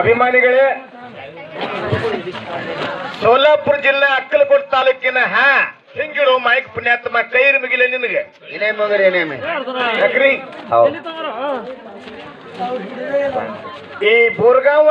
ಅಭಿಮಾನಿಗಳೇ ಸೋಲಾಪುರ ಜಿಲ್ಲೆ ಅಕ್ಕಲಕೋಟ್ ತಾಲೂಕಿನ ಹಾ ಹಿಂಗಿರು ಮೈಕ್ ಪುಣ್ಯಾತ್ಮ ಕೈ ಮುಗಿಲ ನಿನಗೆ ಏನೇ ಮಗರ್ ಏನೇ ಯಾಕ್ರಿ ಹೌದು ಈ ಬೋರ್ಗಾಂವ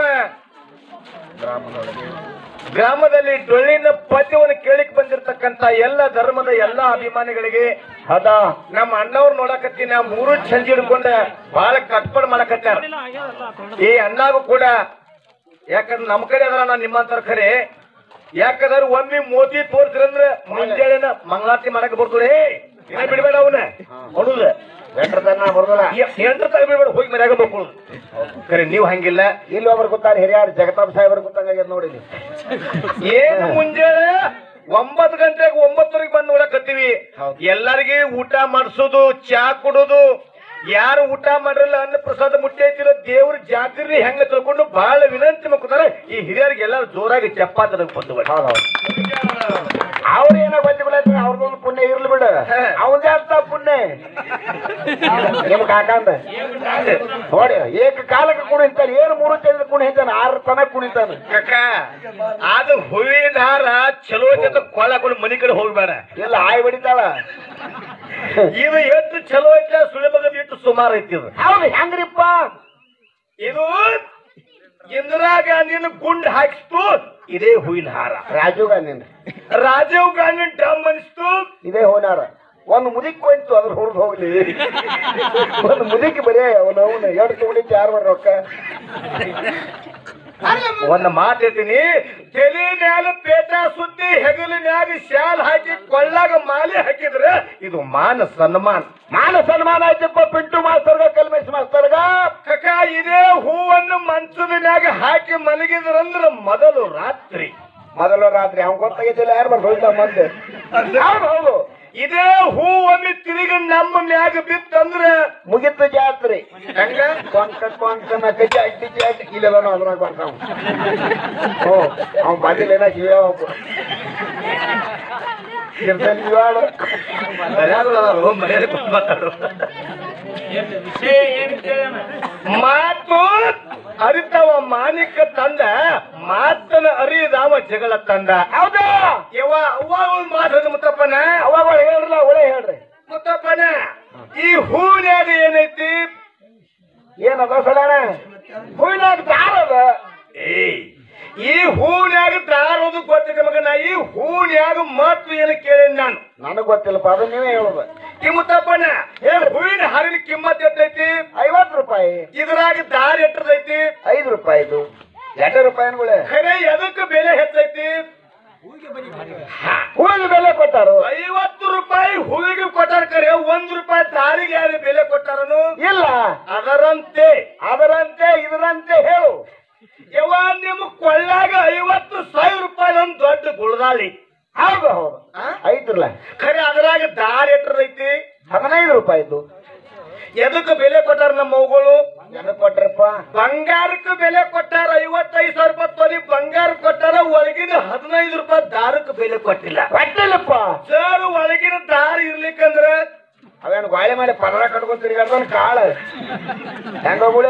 ಗ್ರಾಮದಲ್ಲಿ ಡೊಳ್ಳಿನ ಪದ್ಯವನ್ನು ಕೇಳಿಕ್ ಬಂದಿರತಕ್ಕಂತ ಎಲ್ಲ ಧರ್ಮದ ಎಲ್ಲ ಅಭಿಮಾನಿಗಳಿಗೆ ಅದ ನಮ್ಮ ಅಣ್ಣವ್ರು ನೋಡಕತ್ತೀನಿ ಮೂರು ಚಂಜಿ ಹಿಡ್ಕೊಂಡ ಬಹಳ ಕಟ್ಪಡ್ ಮಾಡಕತ್ತಾರ ಈ ಅಣ್ಣಾಗೂ ಕೂಡ ಯಾಕಂದ್ರೆ ನಮ್ ಕಡೆ ಅದ್ರ ನಾನು ನಿಮ್ಮಂತರ ಖರೆ ಯಾಕಂದ್ರೆ ಒಮ್ಮೆ ಮೋದಿ ತೋರ್ಸಿರಂದ್ರೆ ಮುಂಜಾನೆನ ಮಂಗಳಾರತಿ ಮಾಡಕ್ ಬರ್ತದೆ ಇನ್ನ ಬಿಡ್ಬೇಡ ಅವನ್ನ ನೋಡುದ ವೆಂಕಟರಮಣ ಬರೋದಲ್ಲ ಎಂಟ್ರ ತಗ ಬಿಡ್ಬೇಡ ಹೋಗಿ ಮರ್ಯಾಗ ಬಕ್ಕೊಳ್ಳೋದು ಖರೆ ನೀವು ಹಂಗಿಲ್ಲ ಇಲ್ಲಿ ಒಬ್ರು ಗೊತ್ತಾರ ಹಿರಿಯರು ಜಗತಾಪ್ ಸಾಹೇಬ್ರು ಗೊತ್ತಾಗ್ಯದ ನೋಡಿ ಇಲ್ಲಿ. ಏನು ಮುಂಜಾನೆ ಒಂಬತ್ತು ಗಂಟೆಗೆ ಒಂಬತ್ತರಿಗೆ ಬಂದು ನೋಡಕತ್ತೀವಿ ಹೌದು. ಎಲ್ಲರಿಗೆ ಊಟ ಮಾಡಿಸೋದು ಚಾ ಕೊಡೋದು ಯಾರು ಊಟ ಮಾಡಿರಲ್ಲ ಅನ್ನ ಪ್ರಸಾದ ಮುಟ್ಟೈತಿರೋ ದೇವ್ರ ಜಾತ್ರೆ ಹೆಂಗ ತಿಳ್ಕೊಂಡು ಬಹಳ ವಿನಂತಿ ಮಾಡ್ಕೊತಾರೆ ಈ ಹಿರಿಯರಿಗೆ ಎಲ್ಲರೂ ಜೋರಾಗಿ ಚಪ್ಪಾತದ ಬಂದು ಹೌದು ಹೌದು ಅವ್ರ ಏನೋ ಬಂದು ಬಿಡತ್ತೆ ಅವ್ರದೊಂದು ಪುಣ್ಯ ಇರ್ಲಿ ಬಿಡು ಅವನದೇ ಅಂತ ಪುಣ್ಯ ನಿಮ್ ಕಾಕಂದ ನೋಡಿ ಏಕ ಕಾಲಕ್ಕೆ ಕುಣಿತಾನೆ ಏನು ಮೂರು ಚಂದ್ರ ಕುಣಿತಾನೆ ಆರು ತನ ಕುಣಿತಾನೆ ಕಕ್ಕ ಅದು ಹೂವಿನ ಹಾರ ಚಲೋ ಜೊತೆ ಕೊಳ್ಳಕೊಂಡು ಮನಿ ಕಡೆ ಹೋಗ್ಬೇಡ ಎಲ್ಲ ಆಯ್ ಹೊಡಿತಾಳ ಇದು ಎಷ್ಟು ಚಲೋ ಐತೆ ಸುಳಿಮಗದ ಎಷ್ಟು ಸುಮಾರು ಐತಿ ಇದು ಹೌದು ಹೆಂಗ್ರಿಪ್ಪ ಇದು ಇಂದಿರಾ ಗಾಂಧಿನ ಗುಂಡ್ ಹಾಕಿಸ್ತು ಇದೇ ಹೂವಿನ ಹಾರ ರಾಜೀವ್ ಗಾಂಧಿ ರಾಜೀವ್ ಗಾಂಧಿ ಡಮ್ ಅನಿಸ್ತು ಇದೇ ಹೋನಾರ ಒಂದು ಮುದಿಕ್ ಹೋಯ್ತು ಅದ್ರ ಹುರಿದು ಹೋಗ್ಲಿ ಒಂದು ಮುದಿಕ್ ಬರೇ ಅವನು ಅವನು ಎರಡು ತಗೊಂಡಿದ್ದು ಯಾರು ಬರ ರೊಕ್ಕ ಒಂದು ಮಾತು ಹೇಳ್ತೀನಿ ತಲೆ ಮ್ಯಾಲ ಪೇಟ ಸುತ್ತಿ ಹೆಗಲಿನ್ಯಾಗ ಶಾಲ್ ಹಾಕಿ ಕೊಳ್ಳಾಗ ಮಾಲೆ ಹಾಕಿದ್ರೆ ಇದು ಮಾನ ಸನ್ಮಾನ ಮಾನ ಸನ್ಮಾನ ಆಯ್ತಪ್ಪ ಪಿಂಟು ಮಾಸ್ತರ್ಗ ಕಲ್ಮೇಶ್ ಮಾಸ್ತರ್ಗ ಕಕ್ಕ ಇದೇ ಹೂವನ್ನು ಮಂಚದ ಮ್ಯಾಗ ಹಾಕಿ ಮಲಗಿದ್ರಂದ್ರ ಮೊದಲು ರಾತ್ರಿ ಮೊದಲ ರಾತ್ರಿ ಅವ್ನ್ ಗೊತ್ತಾಗಿದ್ದಿಲ್ಲ ಯಾರು ಬರ್ದು ಹೋಯ್ತ ಮಂದಿ ಹೌದು ಹೌದು ಇದೇ ಹೂ ಒಮ್ಮೆ ತಿರುಗಿ ನಮ್ಮ ಮ್ಯಾಗ ಬಿತ್ತಂದ್ರ ಮುಗಿತು ಜಾತ್ರೆ ಹೆಂಗ ಕೊಂಕ ಕೊಂಕನ ಕಜ್ಜಿ ಅಡ್ಡಿ ಅಡ್ಡಿ ಇಲ್ಲದಾನು ಅದ್ರಾಗ ಬರ್ತಾವ ಹ್ಞೂ ಅವ್ನು ಬಂದಿಲ್ಲ ಜೀವ ಇರ್ತಾನೆ ಜೀವಾಳು ಮರ್ಯಾದೆ ಕೊಟ್ಟು ಮಾತಾಡು. ಮಾತು ಅರಿತವ ಮಾನಿಕ ತಂದ ಮಾತನ ಅರಿಯದಾವ ಜಗಳ ತಂದ ಹೌದಾ ಯವ್ವ ಅವ್ವ ಒಂದ್ ಮಾತು ಮುತ್ತಪ್ಪನ ಅವಾಗ ಹೇಳ್ರಲ್ಲ ಒಳ್ಳೆ ಹೇಳ್ರಿ ಮುತ್ತಪ್ಪನ ಈ ಹೂನ್ಯಾಗ ಏನೈತಿ ಏನದ ಸಲಣ ಹೂವಿನಾಗ ದಾರದ ಏಯ್ ಈ ಹೂನ್ಯಾಗ ದಾರೋದು ಗೊತ್ತಿದೆ ಮಗನ ಈ ಹೂನ್ಯಾಗ ಮಾತು ಏನು ಕೇಳೇನಿ ನಾನು ನನಗ್ ಗೊತ್ತಿಲ್ಲಪ್ಪ ಅದು ನೀವೇ ಹೇಳೋದು ಈ ಮುತ್ತಪ್ಪನ ಏ ಹೂವಿನ ಹರಿನ ಕಿಮ್ಮತ್ ಎಷ್ಟೈತಿ ಐವತ್ತು ರೂಪಾಯಿ ಇದ್ರಾಗ ದಾರಿ ಎಟ್ಟದೈತಿ ಐದು ರೂಪಾಯಿದು ಎರಡು ರೂಪಾಯಿನುಗಳೇ ಖರೆ ಎದಕ್ಕೆ ಬೆಲೆ ಹೆಚ್ಚೈತಿ ಹೂವಿನ ಬೆಲೆ ಕೊಟ್ಟಾರು ಐವತ್ತು ರೂಪಾಯಿ ಹೂವಿಗೆ ಕೊಟ್ಟಾರ ಕರೆ ಒಂದ್ ರೂಪಾಯಿ ದಾರಿಗೆ ಯಾರು ಬೆಲೆ ಕೊಟ್ಟಾರನು ಇಲ್ಲ ಅದರಂತೆ ಅದರಂತೆ ಇದರಂತೆ ಹೇಳು ಯವ್ವ ನಿಮ್ಮ ಕೊಳ್ಳಾಗ ಐವತ್ತು ಸಾವಿರ ರೂಪಾಯಿ ಒಂದು ದೊಡ್ಡ ಗುಳದಾಳಿ ಹೌದು ಹೌದು ಐತ್ರಲ್ಲ ಖರೆ ಅದ್ರಾಗ ದಾರಿ ಎಟ್ಟದೈತಿ ಹದಿನೈದು ರೂಪಾಯಿದು ಎದಕ್ಕೆ ಬೆಲೆ ಕೊಟ್ಟಾರ ನಮ್ಮ ಮಗಳು ಎದಕ್ ಕೊಟ್ರಪ್ಪ ಬಂಗಾರಕ್ಕೆ ಬೆಲೆ ಕೊಟ್ಟಾರ ಐವತ್ತೈದು ಸಾವಿರ ರೂಪಾಯಿ ತೊಲಿ ಬಂಗಾರ ಕೊಟ್ಟಾರ ಒಳಗಿನ ಹದಿನೈದು ರೂಪಾಯಿ ದಾರಕ್ಕೆ ಬೆಲೆ ಕೊಟ್ಟಿಲ್ಲ ಕೊಟ್ಟಿಲ್ಲಪ್ಪ ಸರ್ ಒಳಗಿನ ದಾರ ಇರ್ಲಿಕ್ಕಂದ್ರ ಅವೇನು ಗಾಳಿ ಮಾಡಿ ಪದರ ಕಟ್ಕೊಂಡ್ ತಿರ್ಗಾಡ್ತಾನ ಕಾಳ ಹೆಂಗೋಗುಳ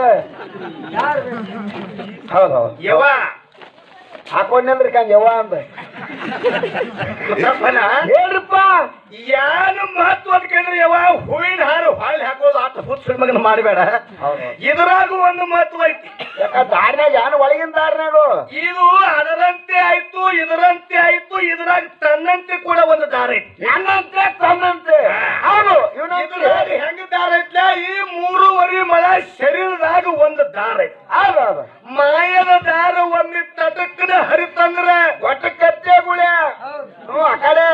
ಹೌದು ಹೌದು ಯವ್ವ ಹಾಕೊಂಡ್ರಿ ಕಂಗ್ ಯವ್ವ ಅಂದ ಮುತ್ತಪ್ಪನ ಹೇಳ್ರಿಪ್ಪ ಏನು ಮಹತ್ವ ಕೇಳಿದ್ರೆ ಯಾವ ಹೂವಿನ ಹಾರು ಹಾಳಿ ಹಾಕೋದು ಆಟ ಹುಚ್ಚ ಮಗನ ಮಾಡಬೇಡ ಹೌದು ಇದ್ರಾಗೂ ಒಂದು ಮಹತ್ವ ಐತಿ ಯಾಕ ದಾರಿನಾಗ ಯಾನು ಒಳಗಿನ ದಾರಿನಾಗು ಇದು ಅದರಂತೆ ಆಯ್ತು ಇದರಂತೆ ಆಯ್ತು ಇದ್ರಾಗ ತನ್ನಂತೆ ಕೂಡ ಒಂದು ದಾರ ಐತಿ ನನ್ನಂತೆ ತನ್ನಂತೆ ಹೌದು ಇದ್ರಾಗ ಇವನು ಹೆಂಗ ದಾರ ಐತ್ಲ ಈ ಮೂರುವರೆ ಮಳ ಶರೀರದಾಗ ಒಂದು ದಾರ ಐತಿ ಹೌದು ಹೌದು ಮಾಯದ ದಾರ ಒಮ್ಮೆ ತಟಕ್ಕನ ಹರಿತಂದ್ರ ಒಟ್ಟು ಕತ್ತೆ ಗುಳ್ಯ ಹ್ಞೂ ಆ ಕಡೆ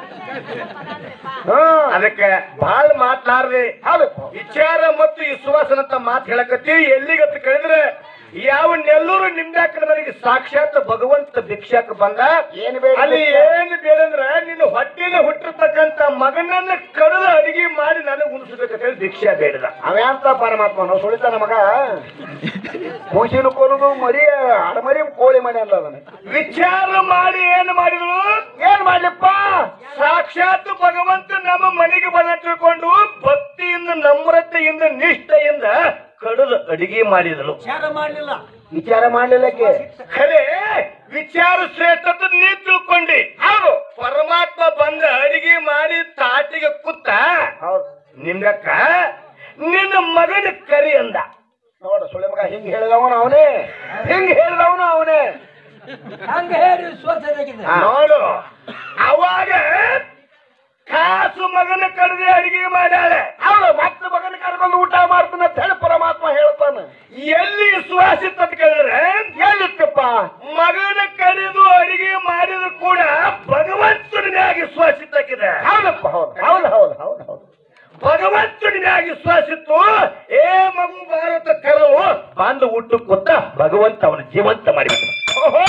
ಹ್ಞೂ ಅದಕ್ಕೆ ಬಹಳ ಮಾತಾಡ್ರಿ ಹೌದು ವಿಚಾರ ಮತ್ತು ವಿಶ್ವಾಸನ ಅಂತ ಮಾತು ಹೇಳಕತ್ತೀವಿ ಎಲ್ಲಿಗಂತ ಕೇಳಿದ್ರೆ ಯಾವ ನೆಲ್ಲೂರು ನಿಂಬ್ಯಾಕನ ಮನೆಗೆ ಸಾಕ್ಷಾತ್ ಭಗವಂತ ಭಿಕ್ಷಾಕ್ ಬಂದ ಏನು ಬೇಡ ಅಲ್ಲಿ ಏನು ಬೇಡಂದ್ರ ನಿನ್ನ ಹೊಟ್ಟೆನ ಹುಟ್ಟಿರ್ತಕ್ಕಂತ ಮಗನನ್ನ ಕಡದ ಅಡಿಗೆ ಮಾಡಿ ನನಗೆ ಉಣಿಸ್ಬೇಕಂತ ಹೇಳಿ ಭಿಕ್ಷಾ ಬೇಡದ ಅವಂತ ಪರಮಾತ್ಮ ನಾವು ಸುಳಿತಾನ ಮಗ ಮೂಸಿನ ಕೊಡುದು ಮರಿ ಅಡಮರಿ ಕೋಳಿ ಮನೆ ಅಲ್ಲ ಅದನ್ನ ವಿಚಾರ ಮಾಡಿ ಏನು ಮಾಡಿದ್ರು ಏನ್ ಮಾಡ್ಲಿಪ್ಪ ಸಾಕ್ಷಾತ್ ಭಗವಂತ ನಮ್ಮ ಮನೆಗೆ ಬಂದ ತಿಳ್ಕೊಂಡು ಭಕ್ತಿಯಿಂದ ನಮ್ರತೆಯಿಂದ ನಿಷ್ಠೆಯಿಂದ ಕಡದ ಅಡಿಗೆ ಮಾಡಿದ್ರು ವಿಚಾರ ಮಾಡ್ಲಿಲ್ಲ ವಿಚಾರ ಮಾಡ್ಲಿಲ್ಲಕ್ಕೆ ಖರೆ ವಿಚಾರ ಶ್ರೇಷ್ಠತೆ ನೀ ತಿಳ್ಕೊಂಡಿ ಹೌದು ಪರಮಾತ್ಮ ಬಂದ ಅಡಿಗೆ ಮಾಡಿ ತಾಟಿಗೆ ಕೂತ ಹೌದು ನಿಮ್ಗಕ್ಕ ನಿನ್ನ ಮಗನ ಕರಿ ಅಂದ ನೋಡ ಸುಳ್ಳೆ ಮಗ ಹಿಂಗ್ ಹೇಳಿದವನು ಅವನೇ ಹಿಂಗ್ ಹೇಳಿದವನು ಅವನೇ ಹಂಗ ಹೇಳಿ ಸ್ವಚ್ಛದಾಗಿದೆ ಹಾ. ನೋಡು ಅವಾಗ ಕಾಸು ಮಗನ ಕರೆದಿ ಅಡಿಗೆ ಮಾಡ್ಯಾಳೆ ಹೌದು ಮತ್ತೆ ಮಗನ ಕರ್ಕೊಂಡು ಊಟ ಮಾಡ್ತಾನೆ ಅಂತ ಹೇಳಿ ಪರಮಾತ್ಮ ಹೇಳ್ತಾನೆ ಎಲ್ಲಿ ಸುವಾಸಿತ ಅಂತ ಕೇಳಿದ್ರೆ ಎಲ್ಲಿತ್ತಪ್ಪ ಮಗನ ಕರೆದು ಅಡಿಗೆ ಮಾಡಿದ್ರು ಕೂಡ ಭಗವಂತನ ಮ್ಯಾಗ ವಿಶ್ವಾಸಿತಕ್ಕಿದೆ ಹೌದಪ್ಪ ಹೌದು ಹೌದು ಹೌದು ಹೌದು ಹೌದು ಭಗವಂತನ ಮ್ಯಾಗ ವಿಶ್ವಾಸಿತ್ತು ಏ ಮಗು ಭಾರತ ಕರವು ಬಂದು ಊಟ ಕೂತ ಭಗವಂತ ಅವನ ಜೀವಂತ ಮಾಡಿಬಿಟ್ಟ ಓಹೋ!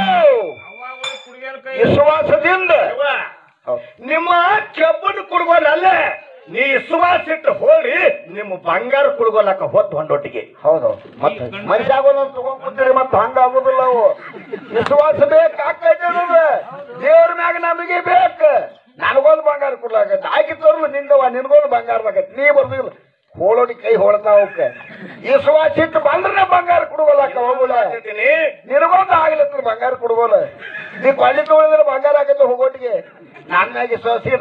ವಿಶ್ವಾಸದಿಂದ ಹೌದು. ನಿಮ್ಮ ಕೆಬ್ಬನ ಕುಡ್ಗೋಲ್ ಅಲ್ಲೇ ನೀ ಸುವಾಸ ಇಟ್ಟು ಹೋಗಿ ನಿಮ್ಮ ಬಂಗಾರ ಕುಡ್ಗೋಲಕ್ಕ ಹೊತ್ತು ಹೊಂಡೊಟ್ಟಿಗೆ ಹೌದೌದು ಮತ್ತೆ ಮನುಷ್ಯ ಆಗೋದು ಅಂತ ತಗೊಂಡ್ ಕೂತೀರಿ ಮತ್ತೆ ಹಂಗ ಆಗೋದಿಲ್ಲ ಅವು ವಿಶ್ವಾಸ ಬೇಕು ಆಕೈತೆ ಅನ್ನೋದು ದೇವ್ರ ಮ್ಯಾಗ ನಮಗೆ ಬೇಕು ನನಗೊಂದು ಬಂಗಾರ ಕೊಡ್ಲಾಕೈತೆ ಆಕಿ ತೋರ್ಲು ನಿಂದವ ನಿನ್ಗೊಂದು ಬಂಗಾರ ಬೇಕೈತಿ ನೀ ಬರ್ದಿಲ್ಲ ಹೋಳೋಡಿ ಕೈ ಹೊಳ್ತಾ ಅವಕ್ಕೆ ವಿಶ್ವಾಸ ಇಟ್ಟು ಬಂದ್ರೆ ಬಂಗಾರ ಕೊಡುವಲ್ಲಕ್ಕ ಹೋಗುಲ್ಲ ಹೇಳ್ತೀನಿ, ನಿನಗೊಂದು ಆಗ್ಲತ್ತ ಬಂಗಾರ ಕೊಡುವಲ್ಲ ನೀ ಕೊಳ್ಳಿ ತಗೊಳಿದ್ರೆ ಬಂಗಾರ ಆಗತ್ತೆ ಹೋಗೋಟಿಗೆ ನನ್ನ ಮ್ಯಾಗ ವಿಶ್ವಾಸ ಇಡ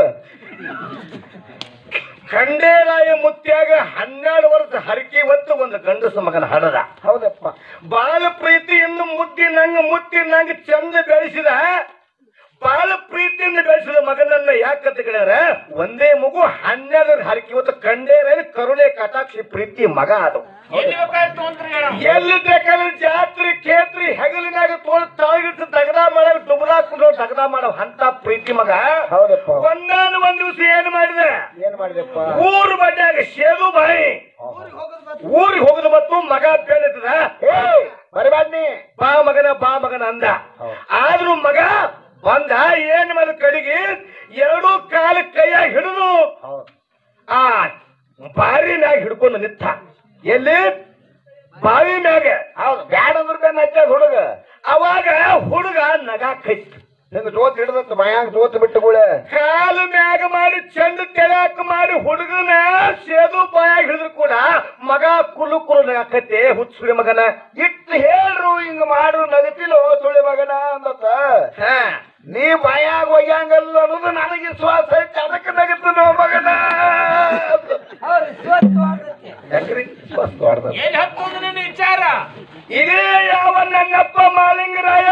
ಖಂಡೇರಾಯ ಮುತ್ಯಾಗ ಹನ್ನೆರಡು ವರ್ಷ ಹರಕೆ ಹೊತ್ತು ಒಂದು ಗಂಡಸ ಮಗನ ಹಡದ ಹೌದಪ್ಪ ಬಾಳ ಪ್ರೀತಿಯಿಂದ ಮುದ್ದಿ ನಂಗ ಮುತ್ತಿ ನಂಗ ಚಂದ ಬೆಳೆಸಿದ ಬಾಳ ಪ್ರೀತಿಯಿಂದ ಬೆಳೆಸಿದ ಮಗನನ್ನ ಯಾಕಂತ ಕೇಳಿದ್ರೆ ಒಂದೇ ಮಗು ಹನ್ನೆರಡು ಹರಕೆ ಹೊತ್ತು ಖಂಡೇರಾಯ ಕರುಣೆ ಕಟಾಕ್ಷಿ ಪ್ರೀತಿ ಮಗ ಅದು ಎಲ್ಲಿ ಬೇಕಾದ್ರೆ ಜಾತ್ರೆ ಖೇತ್ರಿ ಹೆಗಲಿನಾಗ ತೋಳ ತಾಳಿಗಿಟ್ಟು ದಗದ ಮಾಡೋ ಡುಬದ ಕುಂಡ್ರು ದಗದ ಮಾಡೋ ಅಂತ ಪ್ರೀತಿ ಮಗ ಹೌದಪ್ಪ ಒಂದಾನ ಒಂದ್ ದಿವಸ ಏನ್ ಮಾಡಿದೆ ಏನ್ ಮಾಡಿದೆಪ್ಪ ಊರು ಬಡ್ಡ್ಯಾಗ ಸೇದು ಬಾಯಿ ಊರಿಗೆ ಹೋಗುದು ಮತ್ತು ಮಗ ಬೇಡಿತದ ಏ ಬರಬಾಡ್ನಿ ಬಾ ಮಗನ ಬಾ ಮಗನ ಅಂದ ಹೌದು. ಆದ್ರೂ ಮಗ ಬಂದ ಏನ್ ಮಾಡಿದ ಕಡೆಗೆ ಎರಡೂ ಕಾಲ ಕೈಯಾಗ ಹಿಡಿದು ಹೌದು ಆ ಬಾರಿ ಮ್ಯಾಗ ಹಿಡ್ಕೊಂಡು ನಿಂತ ಎಲ್ಲಿ ಬಾವಿ ಮ್ಯಾಗ ಹೌದು ಬ್ಯಾಡ ಅಂದ್ರೆ ಬೆನ್ನ ಹಚ್ಚದ ಹುಡುಗ ಅವಾಗ ಹುಡುಗ ನಗ ಕೈತ್ ನಿಂಗೆ ಜೋತ್ ಹಿಡ್ದತ್ತ ಮಯಾಗ ಜೋತ್ ಬಿಟ್ಟು ಗುಳೆ ಕಾಲು ಮ್ಯಾಗ ಮಾಡಿ ಚೆಂಡು ತೆಳ್ಯಾಕ ಮಾಡಿ ಹುಡುಗನ ಸೇದು ಬಾಯಾಗ ಹಿಡಿದ್ರು ಕೂಡ ಮಗ ಕುಲು ಕುಲು ನಗಾಕತ್ತೆ ಹುಚ್ಚುಳಿ ಮಗನ ಇಟ್ಟು ಹೇಳ್ರು ಹಿಂಗ ಮಾಡು ನಗತಿಲ್ಲೋ ಸುಳಿ ಮಗನ ಅಂದತ್ತ ಹಾ. ನೀ ಮಯಾಗ ಒಯ್ಯಂಗಲ್ಲ ಅನ್ನೋದು ನನಗೆ ವಿಶ್ವಾಸ ಐತಿ ಅದಕ್ಕೆ ನಗತ್ತನೋ ಮಗನ ಅವ್ರು ಸ್ವಚ್ಛ ಮಾಡ್ತೈತಿ ಯಾಕ್ರಿ ವಿಶ್ವಾಸ ಮಾಡ್ದ ಏನ್ ಹತ್ತೊಂದು ನಿನ್ನ ವಿಚಾರ ಇದೇ ಯಾವ ನನ್ನಪ್ಪ ಮಾಲಿಂಗರಾಯ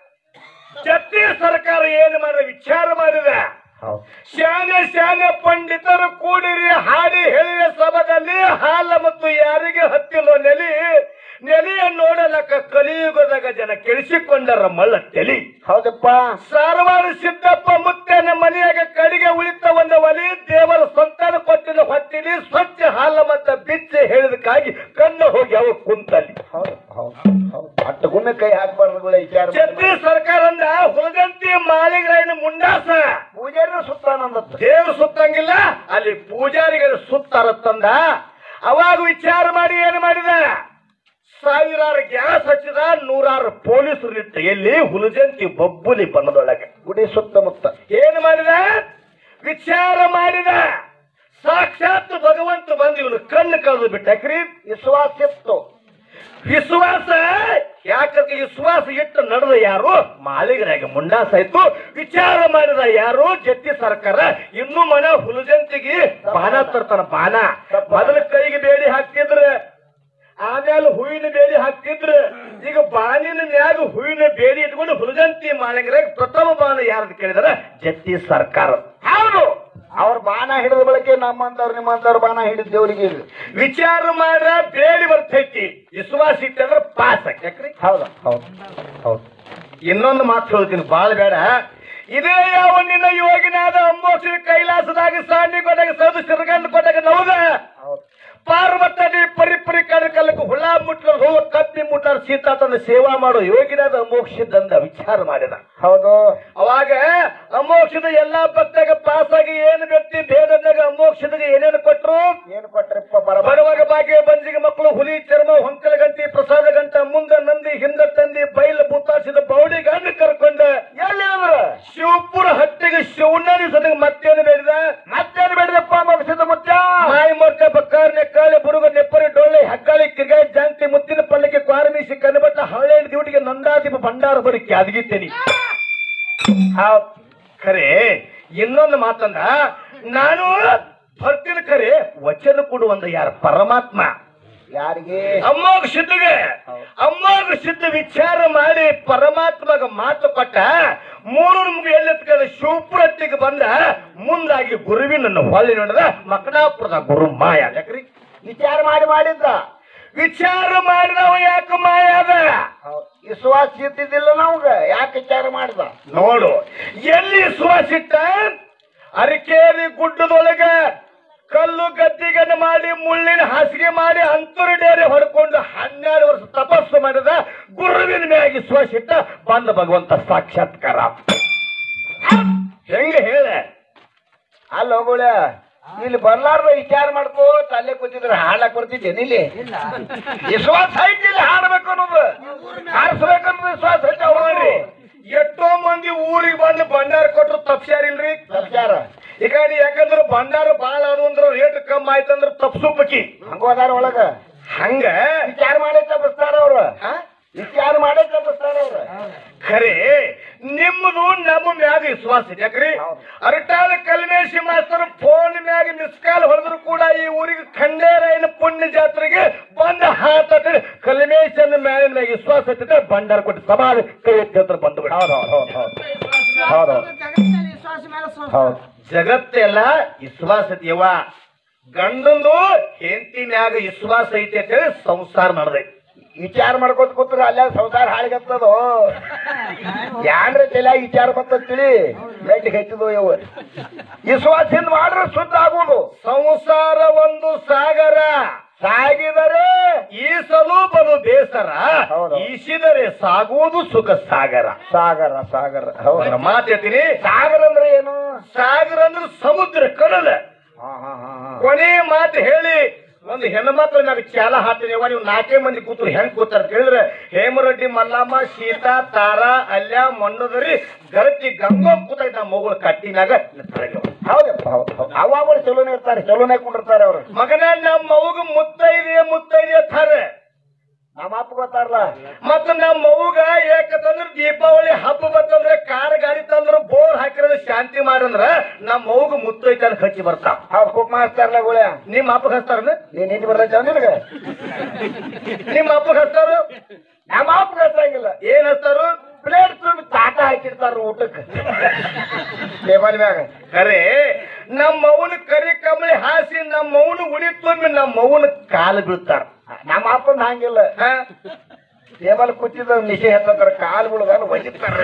ಛತ್ತೀ ಸರ್ಕಾರ ಏನು ಮಾಡಿದ ವಿಚಾರ ಮಾಡಿದ ಹೌದು ಶಾನೆ ಶಾನೆ ಪಂಡಿತರು ಕೂಡಿರಿ ಹಾಡಿ ಹೇಳಿದ ಸಭದಲ್ಲಿ ಹಾಲ ಮತ್ತು ಯಾರಿಗೆ ಹತ್ತಿಲ್ಲೋ ನೆಲಿ ನೆಲೆಯ ನೋಡಲಕ್ಕ ಕಲಿಯುಗದಾಗ ಜನ ಕೆಳಿಸಿಕೊಂಡರ ಮಳ್ಳ ತೆಲಿ ಹೌದಪ್ಪ ಸಾರವಾರ ಸಿದ್ದಪ್ಪ ಮುತ್ತನ ಮನೆಯಾಗ ಕಡಿಗೆ ಉಳಿತ ಒಂದು ಒಲಿ ದೇವರ ಸಂತಾನ ಕೊಟ್ಟಿನ ಹೊತ್ತಿಲಿ ಸ್ವಚ್ಛ ಹಾಲ ಮತ್ತ ಬಿಚ್ಚೆ ಹೇಳಿದಕ್ಕಾಗಿ ಕಣ್ಣು ಹೋಗಿ ಅವ ಕುಂತಲ್ಲಿ ಹೌದು ಹೌದು ಹೌದು ಅಟ್ಟು ಗುಣ ಕೈ ಹಾಕ್ಬಾರ್ದು ಗುಳೆ ವಿಚಾರ ಛತ್ತೀ ಸರ್ಕಾರಂದ ಹುಲಗಂತಿ ಮಾಲಿಗರಾಯನ ಮುಂಡಾಸ ಪೂಜಾರಿ ಸುತ್ತಾನಂದತ್ತ ದೇವ್ರು ಸುತ್ತಂಗಿಲ್ಲ ಅಲ್ಲಿ ಪೂಜಾರಿಗಳು ಸುತ್ತಾರ ತಂದ ಅವಾಗ ವಿಚಾರ ಮಾಡಿ ಏನು ಮಾಡಿದ ಸಾವಿರಾರು ಗ್ಯಾಸ್ ಹಚ್ಚಿದ ನೂರಾರು ಪೊಲೀಸರು ಇಟ್ಟು ಎಲ್ಲಿ ಹುಲಜಂತಿ ಬಬ್ಬುಲಿ ಬಣ್ಣದೊಳಗೆ ಗುಡಿ ಸುತ್ತಮುತ್ತ ಏನು ಮಾಡಿದ ವಿಚಾರ ಮಾಡಿದ ಸಾಕ್ಷಾತ್ ಭಗವಂತ ಬಂದು ಇವನು ಕಣ್ಣು ಕಳೆದು ಬಿಟ್ಟಕ್ರಿ ವಿಶ್ವಾಸ ಇತ್ತು ವಿಶ್ವಾಸ ಯಾಕಂದ್ರೆ ವಿಶ್ವಾಸ ಇಟ್ಟು ನಡೆದ ಯಾರು ಮಾಲಿಗರಾಗ ಮುಂಡಾಸ ಆಯ್ತು ವಿಚಾರ ಮಾಡಿದ ಯಾರು ಜತ್ತಿ ಸರ್ಕಾರ ಇನ್ನು ಮನ ಹುಲಜಂತಿಗೆ ಬಾನ ತರ್ತಾನ ಬಾನ ಮೊದಲ ಕೈಗೆ ಬೇಡಿ ಹಾಕ್ತಿದ್ರ ಆಮೇಲೆ ಹೂವಿನ ಬೇಡಿ ಹಾಕ್ತಿದ್ರ ಈಗ ಬಾನಿನ ಮ್ಯಾಗ ಹೂವಿನ ಬೇಡಿ ಇಟ್ಕೊಂಡು ಹುಲಜಂತಿ ಮಾಲಿಗರಾಗ ಪ್ರಥಮ ಬಾನ ಯಾರದು ಕೇಳಿದಾರ ಜತ್ತಿ ಸರ್ಕಾರ ಹೌದು ಅವ್ರ ಬಾಣ ಹಿಡಿದ ಬಳಕೆ ನಮ್ಮಂತವ್ರು ನಿಮ್ಮಂತವ್ರು ಬಾಣ ಹಿಡಿದ ದೇವರಿಗೆ ವಿಚಾರ ಮಾಡ್ರ ಬೇಡಿ ಬರ್ತೈತಿ ವಿಶ್ವಾಸ ಇಟ್ಟಂದ್ರ ಪಾಸ್ ಯಾಕ್ರಿ ಹೌದು ಹೌದು ಹೌದು ಇನ್ನೊಂದು ಮಾತು ಹೇಳ್ತೀನಿ ಬಾಳ ಬೇಡ ಇದೇ ಯಾವ ನಿನ್ನ ಯೋಗಿನಾದ ಅಂಬೋಕ್ಷ ಕೈಲಾಸದಾಗ ಸಾನಿ ಕೊಟ್ಟಾಗ ಸೌದು ಸಿರಗಂಡು ಕೊಟ್ಟಾಗ ನೌದ ಹೌದು ಪಾರ್ವತನಿ ಪರಿ ಪರಿ ಕಣಕಲಕ್ಕೆ ಹುಳ ಮುಟ್ಲ ಹೋಗ ಕಪ್ಪಿ ಮುಟ್ಟಾರ ಸೀತಾ ತನ್ನ ಸೇವಾ ಮಾಡೋ ಯೋಗಿನಾದ ಅಮೋಕ್ಷದಂದ ವಿಚಾರ ಮಾಡಿದ ಹೌದು ಅವಾಗ ಅಮೋಕ್ಷದ ಎಲ್ಲಾ ಭಕ್ತಾಗ ಪಾಸ್ ಆಗಿ ಏನು ವ್ಯಕ್ತಿ ಭೇದನಾಗ ಅಮೋಕ್ಷದಾಗ ಏನೇನು ಕೊಟ್ರು ಏನ್ ಕೊಟ್ರಿಪ್ಪ ಬರ ಬರುವಾಗ ಬಾಗಿಯ ಬಂಜಿಗೆ ಮಕ್ಕಳು ಹುಲಿ ಚರ್ಮ ಹೊಂಕಲ ಗಂಟಿ ಪ್ರಸಾದ ಗಂಟ ಮುಂದ ನಂದಿ ಹಿಂದ ತಂದಿ ಬೈಲ ಬುತ್ತಾಸಿದ ಬೌಡಿ ಗಂಡು ಕರ್ಕೊಂಡ ಎಲ್ಲಿ ಅಂದ್ರ ಶಿವಪುರ ಹಟ್ಟಿಗೆ ಶಿವಣ್ಣನಿ ಸದಗ ಮತ್ತೇನು ಬೇಡಿದ ಮತ್ತೇನು ಬೇಡದಪ್ಪ ಮುಗಿಸಿದ ಮುಚ್ಚ ಮಾಯಿ ಮೊರ್ಕ ಬಕ್ಕಾರ್ನೆ ಕಾಳಿ ಬುರುಗ ನೆಪ್ಪರಿ ಡೊಳ್ಳೆ ಹಗ್ಗಾಳಿ ಕಿರ್ಗಾಯಿ ಜಾಂತಿ ಮುತ್ತಿನ ಪಲ್ಲಕ್ಕೆ ಕ್ವಾರಮೀಸಿ ಕನಬಟ್ಟ ಕೋಟಿಗೆ ನಂದಾದೀಪ ಭಂಡಾರ ಬರೀ ಕ್ಯಾದಗಿತ್ತೇನಿ ಹೌದ್ ಖರೆ ಇನ್ನೊಂದು ಮಾತಂದ ನಾನು ಬರ್ತೀನಿ ಖರೆ ವಚನ ಕೊಡುವಂದ ಯಾರ ಪರಮಾತ್ಮ ಯಾರಿಗೆ ಅಮ್ಮಾಗ ಸಿದ್ಧಗೆ ಅಮ್ಮಾಗ ಸಿದ್ಧ ವಿಚಾರ ಮಾಡಿ ಪರಮಾತ್ಮಗ ಮಾತು ಕೊಟ್ಟ ಮೂರು ನಿಮ್ಗೆ ಎಲ್ಲೆತ್ಕದ ಶಿವಪುರತ್ತಿಗೆ ಬಂದ ಮುಂದಾಗಿ ಗುರುವಿನನ್ನು ಹೊಳ್ಳಿ ನೋಡಿದ ಮಕಣಾಪುರದ ಗುರು ಮಾಯ ಯಾಕ್ರಿ ವಿಚಾರ ಮಾಡಿ ಮಾಡಿದ್ದ ವಿಚಾರ ಮಾಡಿದವ ಯಾಕೆ ಮಾಯ ಅದ ಹೌದ್. ವಿಶ್ವಾಸ ಇದ್ದಿದ್ದಿಲ್ಲ ನಮ್ಗ ಯಾಕೆ ವಿಚಾರ ಮಾಡ್ದ ನೋಡು ಎಲ್ಲಿ ಸುವಾಸಿಟ್ಟ ಅರಿಕೇರಿ ಗುಡ್ಡದೊಳಗ ಕಲ್ಲು ಗದ್ದಿಗನ್ನ ಮಾಡಿ ಮುಳ್ಳಿನ ಹಾಸಿಗೆ ಮಾಡಿ ಅಂತರು ಡೇರೆ ಹೊಡ್ಕೊಂಡು ಹನ್ನೆರಡು ವರ್ಷ ತಪಸ್ಸು ಮಾಡಿದ ಗುರುವಿನ ಮ್ಯಾಗಿ ಸುವಾಸಿಟ್ಟ ಬಂದ ಭಗವಂತ ಸಾಕ್ಷಾತ್ಕಾರ ಹೆಂಗ ಹೇಳ ಅಲ್ಲ ಹೋಗುಳ ಇಲ್ಲಿ ಬರ್ಲಾರ್ದ ವಿಚಾರ ಮಾಡ್ಕೋ ಅಲ್ಲೇ ಕೂತಿದ್ರೆ ಹಾಡಕ್ ಬರ್ತಿದ್ದೇನೆ ಇಲ್ಲಿ ಇಲ್ಲ ವಿಶ್ವಾಸ ಐತಿ ಇಲ್ಲಿ ಹಾಡ್ಬೇಕು ಅನ್ನೋದು ಹಾರಿಸ್ಬೇಕು ಅನ್ನೋದು ವಿಶ್ವಾಸ ಐತಿ ಅವ್ರಿ ಎಷ್ಟೋ ಮಂದಿ ಊರಿಗೆ ಬಂದು ಭಂಡಾರ ಕೊಟ್ಟರು ತಪ್ಸ್ಯಾರಿಲ್ರಿ ವಿಚಾರ ಈ ಕಡೆ ಯಾಕಂದ್ರ ಭಂಡಾರ ಬಾಳ ಅದು ಅಂದ್ರ ರೇಟ್ ಕಮ್ಮಿ ಆಯ್ತಂದ್ರ ತಪ್ಸುಪಕಿ ಹಂಗೋದಾರ ಒಳಗ ಹಂಗ ವಿಚಾರ ಮಾಡೇ ತಪ್ಪಿಸ್ತಾರ ಅವ್ರು ವಿಚಾರ ಮಾಡೇ ತಪ್ಪಿಸ್ತಾರ ಅವ್ರು ಖರೆ ನಿಮ್ಮದು ನಮ್ಮ ಮ್ಯಾಗ ವಿಶ್ವಾಸ ಇದೆ ಯಾಕ್ರಿ ಹೌದು. ಅರಟಾಳ ಕಲ್ಮೇಶಿ ಮಾಸ್ತರ್ ಫೋನ್ ಮ್ಯಾಗ ಮಿಸ್ ಕಾಲ್ ಹೊಡೆದ್ರು ಕೂಡ ಈ ಊರಿಗೆ ಖಂಡೇರಾಯನ ಪುಣ್ಯ ಜಾತ್ರೆಗೆ ಬಂದ ಹಾತ ಕಲ್ಮೇಶನ ಮ್ಯಾಲಿನ ಮ್ಯಾಗ ವಿಶ್ವಾಸ ಇರ್ತದೆ ಭಂಡಾರ ಕೊಟ್ಟು ಸಮಾಧ ಕೈ ಎತ್ತಿ ಹತ್ರ ಬಂದು ಬಿಡ ಹೌದು ಹೌದು ಹೌದು ಹೌದು ಹೌದು ಜಗತ್ತೆಲ್ಲ ವಿಶ್ವಾಸ ಐತಿಯವ್ವ ಗಂಡಂದು ಹೆಂಡತಿ ಮ್ಯಾಗ ವಿಶ್ವಾಸ ಐತಿ ಅಂತೇಳಿ ಸಂಸಾರ ನಡೆದೈತಿ ವಿಚಾರ ಮಾಡ್ಕೊತ ಕೂತ್ರ ಅಲ್ಲೇ ಸಂಸಾರ ಹಾಳಿಗತ್ತದು ಯಾನ್ರ ತಲೆ ವಿಚಾರ ಬರ್ತದ ತಿಳಿ ಬೆಡ್ ಹೆಚ್ಚಿದು ಇವು ವಿಶ್ವಾಸದಿಂದ ಮಾಡ್ರೆ ಶುದ್ಧ ಆಗುವುದು ಸಂಸಾರ ಒಂದು ಸಾಗರ ಸಾಗಿದರೆ ಈಸಲು ಬಲು ಬೇಸರ ಹೌದು. ಈಸಿದರೆ ಸಾಗುವುದು ಸುಖ ಸಾಗರ ಸಾಗರ ಸಾಗರ ಹೌದು ಅವರ ಮಾತು ಹೇಳ್ತೀನಿ ಸಾಗರ ಅಂದ್ರೆ ಏನು ಸಾಗರ ಅಂದ್ರೆ ಸಮುದ್ರ ಕಡಲ ಹಾ ಹಾ ಹಾ ಹಾ ಕೊನೆ ಮಾತು ಹೇಳಿ ಒಂದು ಹೆಣ್ಮಕ್ಳ ಮ್ಯಾಗ ಚಾಲ ಹಾಕ್ತೀನಿ ನೀವು ನಾಲ್ಕೇ ಮಂದಿ ಕೂತ್ರು ಹೆಂಗ್ ಕೂತಾರ ಅಂತ ಹೇಳಿದ್ರೆ ಹೇಮರೆಡ್ಡಿ ಮಲ್ಲಮ್ಮ ಸೀತಾ ತಾರಾ ಅಲ್ಯ ಮಣ್ಣುದರಿ ಗರತಿ ಗಂಗೋ ಕೂತಾಗ ನಮ್ಮ ಮಗಳು ಕಟ್ಟಿ ಮ್ಯಾಗ ನಿಂತ್ರಾಗ್ಯವ. ಹೌದಪ್ಪ ಹೌದು ಹೌದು ಅವಾಗಳು ಚಲೋನೇ ಇರ್ತಾರೆ ಚಲೋನೇ ಕುಂಡಿರ್ತಾರೆ ಅವ್ರು ಮಗನ ನಮ್ಮ ಮಗುಗ ಮುತ್ತೈದೆ ಮುತ್ತೈದೆ ಅಂತಾರೆ ನಮ್ಮ ಅಪ್ಪ ಗೊತ್ತಾರಲ್ಲ ಮತ್ತ ನಮ್ಮ ಮಗುಗ ಏಕತಂದ್ರ ದೀಪಾವಳಿ ಹಬ್ಬ ಬಂತಂದ್ರೆ ಕಾರ್ ಗಾಡಿ ತಂದ್ರ ಬೋರ್ ಹಾಕಿರೋದು ಶಾಂತಿ ಮಾಡಂದ್ರ ನಮ್ಮ ಮಗುಗ ಮುತ್ತೈತೆ ಅಂತ ಹಚ್ಚಿ ಬರ್ತಾವ ಹೌದು ಕುಕ್ಮ ಹಚ್ತಾರಲ್ಲ ಗುಳೆ ನಿಮ್ಮ ಅಪ್ಪ ಹಚ್ತಾರ ನೀನ್ ಹಿಂದಿ ಬರ್ತೈತೆ ನಿನಗೆ ನಿಮ್ಮ ಅಪ್ಪ ಹಚ್ತಾರ ನಮ್ಮ ಅಪ್ಪ ಹಚ್ಚಂಗಿಲ್ಲ ಏನ್ ಹಚ್ತಾರು ಪ್ಲೇಟ್ ತುಂಬಿ ತಾಟ ಹಾಕಿರ್ತಾರ ಊಟಕ್ಕೆ ಟೇಬಲ್ ಮ್ಯಾಗ ಖರೆ ನಮ್ಮ ಮೌನ ಕರಿ ಕಮಳಿ ಹಾಸಿ ನಮ್ಮ ಮೌನ ಉಡಿ ತುಂಬಿ ನಮ್ಮ ಮೌನ ಕಾಲು ಬೀಳ್ತಾರ ನಮ್ಮ ಅಪ್ಪನ ಹಂಗಿಲ್ಲ ಹ? ಟೇಬಲ್ ಕೂತಿದ್ದ ನಿಶೆ ಹತ್ತಾರ ಕಾಲು ಬಿಡುದಲ್ಲ ಒಯ್ತಾರ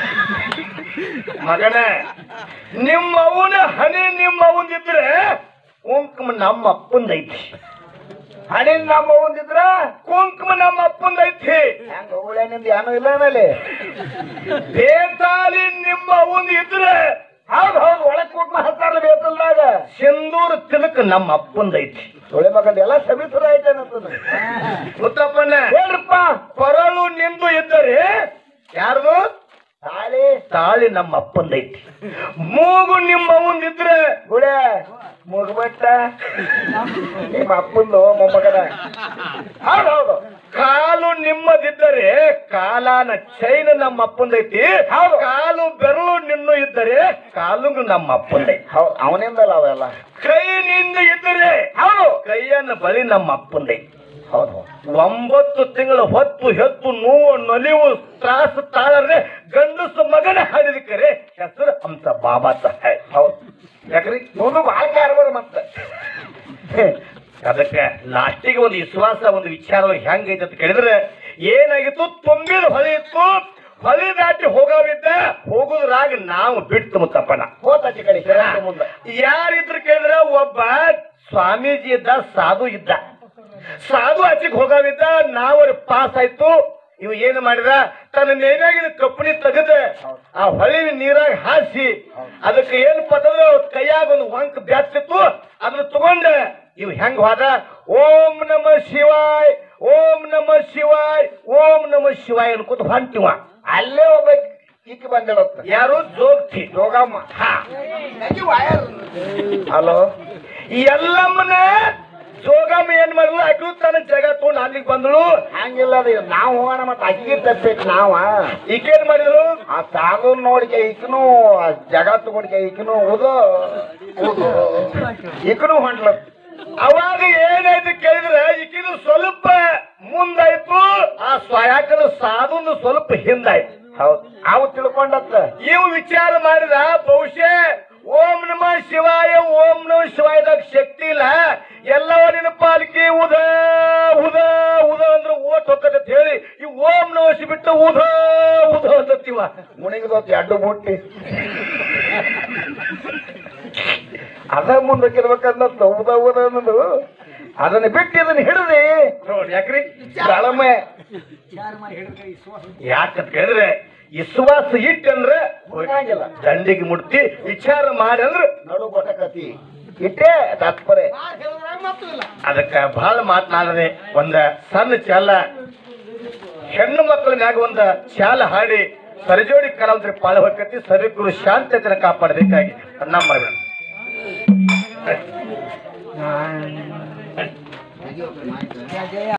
ಮಗನ ನಿಮ್ಮ ಅವನ ಹಣೆ ನಿಮ್ಮ ಅವನಿದ್ರೆ ಕುಂಕುಮ ನಮ್ಮ ಅಪ್ಪಂದೈತಿ ಹಣಿ ನಮ್ಮ ಒಂದಿದ್ರ ಕುಂಕುಮ ನಮ್ಮ ಅಪ್ಪಂದೈತಿ ಹೆಂಗ ಉಳ್ಯಾನಿಂದ ಏನೂ ಇಲ್ಲ ಆಮೇಲೆ ಬೇತಾಲಿ ನಿಮ್ಮ ಅವನ್ ಇದ್ರೆ ಹೌದು ಹೌದು ಒಳಗ್ ಕುಕ್ಮ ಹಚ್ತಾರಲ್ಲ ಬೇತಲ್ದಾಗ ಸಿಂದೂರ ತಿಲಕ ನಮ್ಮ ಅಪ್ಪಂದೈತಿ ಸುಳೆ ಮಗಂದ ಎಲ್ಲ ಸಮಿಸುರ ಐತೇನಂತದ ಮುತ್ತಪ್ಪನ ಹೇಳ್ರಪ್ಪ ಕೊರಳು ನಿಂದು ಇದ್ದರೆ ಯಾರ್ದು ತಾಳಿ ತಾಳಿ ನಮ್ಮ ಅಪ್ಪಂದೈತಿ ಮೂಗು ನಿಮ್ಮ ಅವನಿದ್ರೆ ಗುಳೆ ಮುಗ್ಬಟ್ಟ ನಿಮ್ಮ ಅಪ್ಪಂದು ಮೊಮ್ಮಗನ ಹೌದು ಹೌದು ಕಾಲು ನಿಮ್ಮದಿದ್ದರೆ ಕಾಲಾನ ಚೈನ್ ನಮ್ಮ ಅಪ್ಪಂದೈತಿ ಹೌದು. ಕಾಲು ಬೆರಳು ನಿನ್ನು ಇದ್ದರೆ ಕಾಲುಂಗು ನಮ್ಮ ಅಪ್ಪಂದೈತಿ ಹೌದು ಅವನಿಂದಲ್ಲ ಅವೆಲ್ಲ ಕೈ ನಿಂದ ಇದ್ದರೆ ಹೌದು ಕೈಯನ್ನ ಬಳಿ ನಮ್ಮ ಅಪ್ಪಂದೈತಿ ಹೌದು ಹೌದು ಒಂಬತ್ತು ತಿಂಗಳ ಹೊತ್ತು ಹೆತ್ತು ನೋವು ನಲಿವು ತ್ರಾಸು ತಾಳರೆ ಗಂಡಸು ಮಗನ ಹಾಡಿದ ಕರೆ ಹೆಸರು ಹಂಸ ಬಾಬಾ ಸಾಹೇಬ್ ಹೌದು ಯಾಕ್ರಿ ನೋಡು ಭಾಳ ಕ್ಯಾರ್ಬರ್ ಮತ್ತೆ ಅದಕ್ಕೆ ಲಾಸ್ಟಿಗೆ ಒಂದು ವಿಶ್ವಾಸ ಒಂದು ವಿಚಾರ ಹೆಂಗೈತೆ ಅಂತ ಕೇಳಿದ್ರೆ ಏನಾಗಿತ್ತು ತುಂಬಿದ ಹೊಳೆ ಇತ್ತು ಹೊಳೆ ದಾಟಿ ಹೋಗವಿದ್ದ ಹೋಗುದ್ರಾಗ ನಾವು ಬಿಡ್ತು ಮುತ್ತಪ್ಪನ ಹೋತಾಚಿ ಕಡೆ ಶರಣರ ಮುಂದೆ ಯಾರಿದ್ರು ಕೇಳಿದ್ರೆ ಒಬ್ಬ ಸ್ವಾಮೀಜಿ ಇದ್ದ ಸಾಧು ಇದ್ದ ಸಾಧು ಆಚೆಗೆ ಹೋಗವಿದ್ದ ನಾವ್ರ ಪಾಸ್ ಆಯ್ತು ಇವ ಏನು ಮಾಡಿದ ತನ್ನ ನೇನಾಗಿನ ಕಪ್ಪಣಿ ತೆಗೆದ ಆ ಹೊಳಿನ ನೀರಾಗ ಹಾಸಿ ಅದಕ್ಕೆ ಏನ್ ಪತ್ತದ ಕೈಯಾಗ ಒಂದು ವಂಕ್ ಬ್ಯಾಸ್ತಿತ್ತು ಅದನ್ನ ತಗೊಂಡ ಇವ್ ಹೆಂಗ್ ಹೋದ ಓಂ ನಮ ಶಿವಾಯ್ ಓಂ ನಮ ಶಿವಾಯ್ ಓಂ ನಮ ಶಿವಾಯ್ ಅನ್ಕೋತ ಹೊಂಟಿವ ಅಲ್ಲೇ ಒಬ್ಬ ಇಕ್ಕಿ ಬಂದಿಡತ್ತ ಯಾರು ಜೋಗ್ತಿ ಯೋಗಮ್ಮ ಹಾ ಹಲೋ ಎಲ್ಲಮ್ಮನ ಜೋಗಮ್ಮ ಏನ್ ಮಾಡಿದ್ಲು ಆಕಿ ತನ್ನ ಜಗ ತಗೊಂಡು ಅಲ್ಲಿಗೆ ಬಂದಳು ಹಂಗಿಲ್ಲ ಅದು ನಾವು ಹೋಗೋಣ ಮತ್ತೆ ಅಕ್ಕಿಗೆ ತಪ್ಪೈತಿ ನಾವ ಈಕೇನ್ ಮಾಡಿದ್ರು ಆ ಸಾಗು ನೋಡಿಕೆ ಈಕನು ಜಗತ್ತು ನೋಡಿಕೆ ಈಕನು ಉದು ಉದು ಈಕನು ಹೊಂಟ್ಲ ಅವಾಗ ಏನಾಯ್ತು ಕೇಳಿದ್ರೆ ಈಕಿದು ಸ್ವಲ್ಪ ಮುಂದಾಯ್ತು ಆ ಸ್ವಯಾಕನ ಸಾಧುನು ಸ್ವಲ್ಪ ಹಿಂದಾಯ್ತು ಹೌದು ಅವು ತಿಳ್ಕೊಂಡತ್ತ ಇವು ವಿಚಾರ ಮಾಡಿದ ಬಹುಶಃ ಓಂ ನಮ ಶಿವಾಯ ಓಂ ನಮ ಶಿವಾಯದಾಗ ಶಕ್ತಿ ಇಲ್ಲ ಎಲ್ಲವ ನಿನ್ನ ಪಾಲಿಕೆ ಉದ ಉದ ಉದ ಅಂದ್ರೆ ಓಟ್ ಹೋಗತ್ತೆ ಅಂತ ಹೇಳಿ ಈ ಓಂ ನಮ ಶಿ ಬಿಟ್ಟು ಉದ ಉದ ಅಂತೀವ ಮುಣಿಗದೋತಿ ಅಡ್ಡು ಮುಟ್ಟಿ ಅದ ಮುಂದಕ್ಕಿರ್ಬೇಕನ್ನತ್ತು ಉದ ಉದ ಅನ್ನೋದು ಅದನ್ನ ಬಿಟ್ಟು ಇದನ್ನ ಹಿಡಿದಿ ನೋಡಿ ಯಾಕ್ರಿ ಕಳಮೆ ಯಾಕಂತ ಕೇಳಿದ್ರೆ ವಿಶ್ವಾಸ ಇಟ್ಟಂದ್ರೆ ಹೋಗಂಗಿಲ್ಲ. ದಂಡಿಗೆ ಮುಟ್ಟಿ ವಿಚಾರ ಮಾಡಿ ಅಂದ್ರೆ ನಡು ಗೊಟ್ಟಕತಿ ಇಟ್ಟೆ ತಾತ್ಪರೆ ಅದಕ್ಕ ಬಹಳ ಮಾತನಾಡದೆ ಒಂದ ಸಣ್ಣ ಚಾಲ ಹೆಣ್ಣು ಮಕ್ಕಳ ಮ್ಯಾಗ ಒಂದ ಚಾಲ ಹಾಡಿ ಸರಿಜೋಡಿ ಕಲಾವಂತರ ಪಾಳ ಹೊಕ್ಕತಿ ಸಭಿಕರು ಶಾಂತತೆನ ಕಾಪಾಡಬೇಕಾಗಿ ನಮ್ಮ ಜಯ